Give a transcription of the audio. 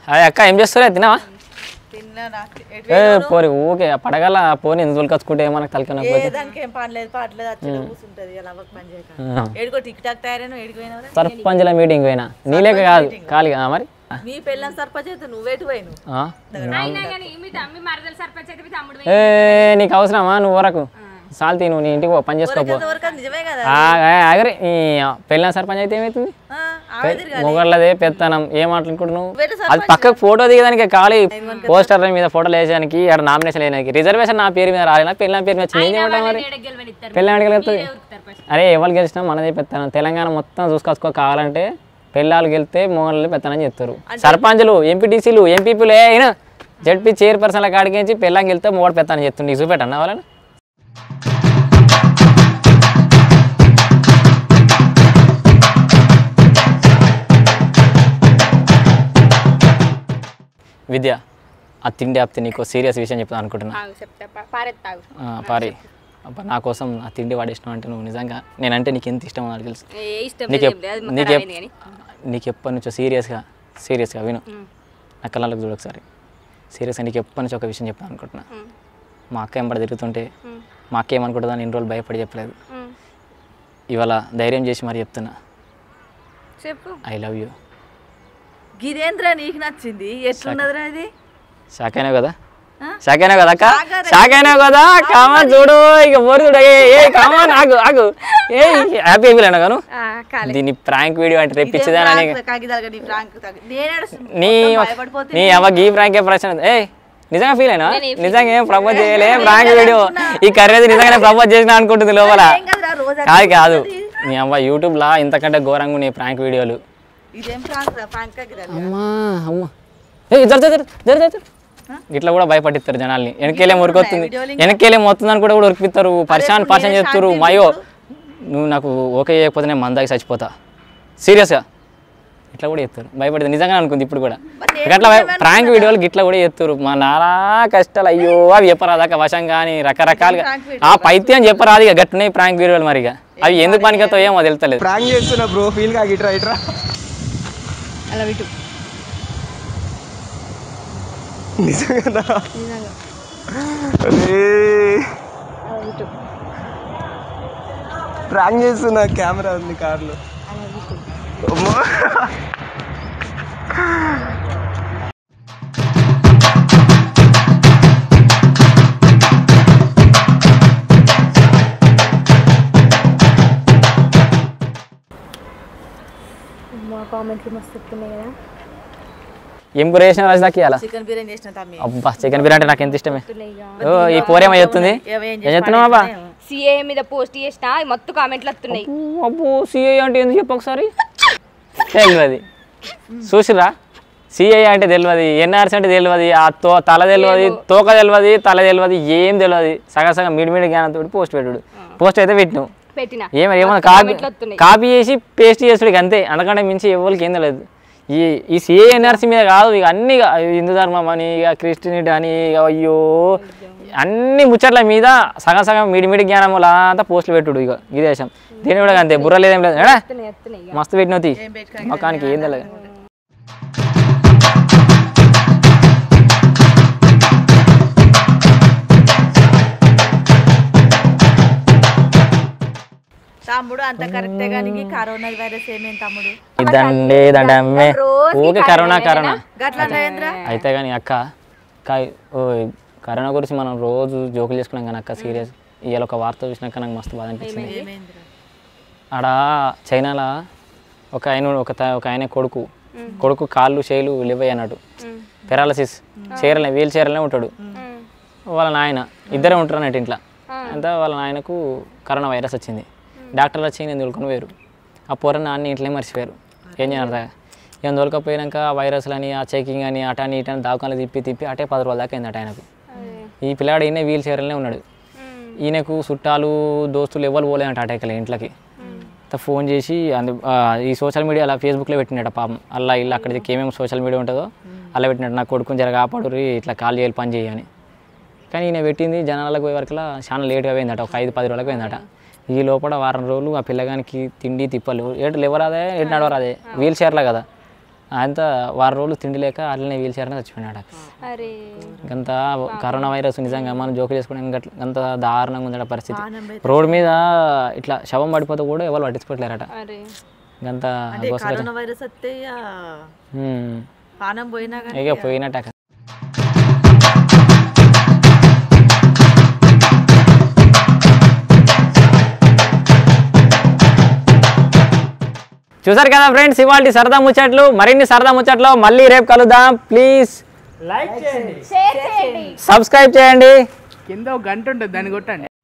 అదే అక్క ఏం చేస్తున్నా తిన్నావా తిన్నా నాకు ఎటు ఏ పోరి ఊకే పడగల పోని ఎందుకు తోలుకొచ్చుకుంటే మనకు తలకన ఏ దానికి ఏం పనిలేదు పాటలేదు అచ్చడి కూర్చుంటది ఇలా అవ్వక పని చేయక ఏడుకో టిక్ టాక్ తయారైన ఏడికి పోయినవరా సర్పంచ్ల మీటింగ్ పోయినా నీలేక కాదు ఖాళీగా ఆ మరి మీ పెళ్ళం సర్పంచ్ అయితే నువ్వేటు పోయిను ఆ? అయినా కానీ మీ తమ్మి మరదలు సర్పంచ్ అయితే మీ తమ్ముడు ఏ నీకు అవసరమా నువ్వు వరకు సాల్తీ నువ్వు నీ ఇంటికి పో పని చేసుకోపో ఎవరికి నిజమే కదా ఆగరే ఈ పెళ్ళిన సర్పంచ్ అయితే ఏమవుతుంది ఆ, ఆమె తిరగాలి మొగళ్ళదే పెత్తనం ఏం మాట్లాడుకుంటున్నావు నువ్వు నువ్వేట అది పక్కకు ఫోటో దిగడానికి ఖాళీ పోస్టర్ మీద ఫోటోలు వేయడానికి ఇక్కడ నామినేషన్ వేయడానికి రిజర్వేషన్ నా పేరు మీద రాలేనా పెళ్ళిన పేరు మీద వచ్చింది ఏం చేయమంటావు మరి ఏడకి గెలవనిస్తారు పెళ్ళి ఆడికి వెళ్తుంది ఉరుకుతారు ఫస్ట్ అరే ఎవరు గెలిచినా మనదే పెత్తనం తెలంగాణ మొత్తం చూసుకొచ్చుకో కావాలంటే పెళ్ళాలు గెలిస్తే మొగళ్ళు పెత్తనం చేస్తారు సర్పంచులు ఎంపీటీసీలు ఎంపీపీలు అయినా జడ్పీ చైర్పర్సన్ల కాడికి పెళ్ళం గెలిస్తే మూడు పెత్తనం చేస్తుంది నీకు చూపెట్టన్నా వాళ్ళని విద్య ఆ తిండి ఆపితే నీకు సీరియస్ విషయం చెప్తాను అనుకుంటున్నా తాగు చెప్తా పా- పారెత్తాగు ఆ, పారి అబ్బా నా కోసం ఆ తిండి వాడేసినావు అంటే నువ్వు నిజంగా నేనంటే నీకు ఎంత ఇష్టమో నాకు తెలుసు ఏ ఇష్టం నీకు లేదు ఎప్- ఏం లేదు, అది నీకు ఖరాబ్ ఎప్- అయింది కానీ నీకు ఎప్పటి నుంచో సీరియస్గా సీరియస్గా విను నా కళ్ళకు చూడు ఒకసారి సీరియస్గా నీకు ఎప్పటి నుంచి ఒక విషయం చెప్తాను అనుకుంటున్నా ఉమ్. మా అక్క ఎంబడి తిరుగుతుంటే ఉమ్. మా అక్క ఏమనుకుంటుందని ఇన్ని రోజులు భయపడి చెప్పలేదు ఉమ్. ఇవాళ ధైర్యం చేసి మరి చెప్తున్నా చెప్పు ఐ లవ్ యూ గిరేంద్ర నీకు నచ్చింది ఎట్లున్నదిరా ఇది షాక్ అయినావు కదా ఆ? షాక్ అయినావు కదా అక్క షాక్ షాక్ అయినావు కదా కామన్ చూడు ఇక పోరు చూడు ఏ ఏ కామన్ ఆగు ఆగు ఏ హ్యాపీ అయిపోయినా గాను ఆ, కాలే దీన్ని ప్రాంక్ వీడియో అంటే రేపిచ్చిదానని కాగిదాలుగా నీ ఫ్రాంక్ నేనేడు నీ భయపడిపోతే నీ అవ్వ గీ ప్రాంకే ప్రశ్న ఏ నిజంగా ఫీల్ అయినా నేను ఏం నిజంగా ఏం ప్రపోజ్ చేయలే ప్రాంక్ వీడియో ఈ కర్రీ నిజంగానే ప్రపోజ్ చేసిన అనుకుంటుంది లోపల ఏం కదరా రోజు కాదు కాదు నీ అవ్వ యూట్యూబ్ లా ఇంతకంటే ఘోరంగా నీ ప్రాంక్ వీడియోలు ఇదేం ఫ్రాంక్ రా ఫ్రాంక్ కాగిదాలు అమ్మా అమ్మ ఏ జర జర జర జర జర ఇట్లా కూడా భయపట్టిస్తారు జనాల్ని వెనకేలే మురికొస్తుంది వెనకేలే మొత్తుందని కూడా కూడా ఉరికిస్తారు పరిశాన్ పరిశాన్ చేస్తారు మాయో నువ్వు నాకు ఓకే చేయకపోతే నేను మందాకి చచ్చిపోతా సీరియస్గా ఇట్లా కూడా చేస్తారు భయపడితే నిజంగా అనుకుంది ఇప్పుడు కూడా గట్లా ప్రాంక్ వీడియోలు గిట్లా కూడా చేస్తారు మా నానా కష్టాలు అయ్యో అవి చెప్పరాదాక వశం కానీ రకరకాలుగా ఆ పైత్యం చెప్పరాదు ఇక గట్టునే ప్రాంక్ వీడియోలు మరి ఇక అవి ఎందుకు పనికొస్తాయో ఏమో తెలుస్తలేదు ప్రాంక్ చేస్తున్నా బ్రో ఫీల్ కాకి ఇట్రా ఇట్రా అలా విటు నిజంగా నిజంగా అరే అలా విటు ప్రాంక్ చేస్తున్నా కెమెరా ఉంది కార్లో అలా విటు అమ్మా మా కామెంట్లు మస్తు వస్తున్నాయి కదా ఏం కూర చేసిన రాజుదాకి అలా చికెన్ బిర్యానీ చేసిన తమ్మి అబ్బా చికెన్ బిర్యానీ అంటే నాకు ఎంత ఇష్టమే వస్తున్నాయి ఇక ఓ ఈ పోరేమో చెప్తుంది ఏం ఏం చెప్తున్నావు అబ్బా సిఏ మీద పోస్ట్ చేసిన మొత్తం కామెంట్లు వస్తున్నాయి అబ్బో సిఐ అంటే ఎందుకు చెప్పు ఒకసారి తెలియదు చూసిరా సిఐ అంటే తెలియదు ఎన్ఆర్సీ అంటే తెలియదు ఆ తో తల తెలియదు తోక తెలియదు తల తెలియదు ఏం తెలియదు సగం సగం మిడి మిడి జ్ఞానంతో పోస్ట్ పెట్టుడు పోస్ట్ అయితే పెట్టినావు పెట్టిన ఏమన్నా ఏమన్నా కాపీ కామెంట్లు వస్తున్నాయి కాపీ చేసి పేస్ట్ చేసుడు ఇక అంతే అంతకంటే మించి ఎవరికి ఏం తెలియదు ఈ ఈ సిఏ ఎన్ఆర్సీ మీద కాదు ఇక అన్ని ఇక హిందూ ధర్మం అని ఇక క్రిస్టియనిటీ అని ఇక అయ్యో అన్ని ముచ్చట్ల మీద సగం సగం మిడి మిడి జ్ఞానముల అంతా పోస్టులు పెట్టుడు ఇక ఈ దేశం దీని కూడా అంతే బుర్ర లేదేం లేదు ఏడా వస్తున్నాయి వస్తున్నాయి ఇక మస్తు పెట్టినవు తీ ఏం పెట్టుకోవాలి మొక్కానికి ఏం తెలియదు తమ్ముడు అంత కరెక్టే కానీ ఈ కరోనా వైరస్ ఏమేం తమ్ముడు దండే దండమ్మే ఊకే కరోనా కరోనా గట్ల ఏంద్రా అయితే కానీ అక్క కా- ఓ కరోనా గురించి మనం రోజు జోకులు చేసుకున్నాం కానీ అక్క సీరియస్ ఇవాళ ఒక వార్త చూసినాక నాకు మస్తు బాధ అనిపించింది ఏమైందిరా ఆడ చైనాలో ఒక ఆయన ఒక త- ఒక ఆయన కొడుకు కొడుకు కాళ్ళు చేలు లేవయ్య అన్నట్టు పెరాలసిస్ చీరలే వీల్ చీరలనే ఉంటాడు వాళ్ళ నాయన ఇద్దరే ఉంటారు అన్నట్టు ఇంట్లో అంతా వాళ్ళ నాయనకు కరోనా వైరస్ వచ్చింది డాక్టర్లు వచ్చి నేను తోలుకొని పోయారు ఆ పొర నాన్న ఇంట్లోనే మర్చిపోయారు ఏం చేయాలి ఇక తోలుకపోయినాక ఆ వైరస్లు అని ఆ చెకింగ్ అని అటని ఇటని దావకాలు తిప్పి తిప్పి అటే పది రోజుల దాకా అయింది అట ఆయనకు ఈ పిల్లాడు ఈయన వీల్ చైర్లనే ఉన్నాడు ఈయనకు చుట్టాలు దోస్తులు ఎవరు పోలేదంట అటాకలే ఇంట్లోకి అంతా ఫోన్ చేసి అందు ఆ, ఈ సోషల్ మీడియా అలా ఫేస్బుక్లో పెట్టినట్ట పాపం అలా ఇల్లు అక్కడ ఏమేమి సోషల్ మీడియా ఉంటుందో అలా పెట్టినట్టు నా కొడుకుని జర కాపాడు ఇట్లా కాల్ చేయాలి పని చేయని కానీ ఈయన పెట్టింది జనాలకు పోయే వరకు చాలా లేట్గా పోయిందట ఒక ఐదు పది రోజులకు పోయిందట ఈ లోపల వారం రోజులు ఆ పిల్లగానికి తిండి తిప్పలు ఏటు లేవరాదే ఏటు నడవరాదే వీల్ చైర్లా కదా అంత వారం రోజులు తిండి లేక అట్లనే వీల్ చైర్నే చచ్చిపోయినాడు అరే ఇంత కరోనా వైరస్ నిజంగా మనం జోకులు చేసుకునే అంత దారుణంగా ఉందట పరిస్థితి రోడ్ మీద ఇట్లా శవం పడిపోతే కూడా ఎవరు పట్టించుకోవట్లేరట అరే ఇంకంత అంటే కరోనా వైరస్ వస్తే ఇక హ్మ్. పానం పోయినా కానీ ఇక పోయినట్ట చూసారు కదా ఫ్రెండ్స్ ఇవాళ సరదా ముచ్చట్లు మరిన్ని సరదా ముచ్చట్లు మళ్ళీ రేపు కలుద్దాం ప్లీజ్ లైక్ చేయండి షేర్ చేయండి సబ్స్క్రైబ్ చేయండి కింద ఒక గంట ఉంటుంది దాన్ని కొట్టండి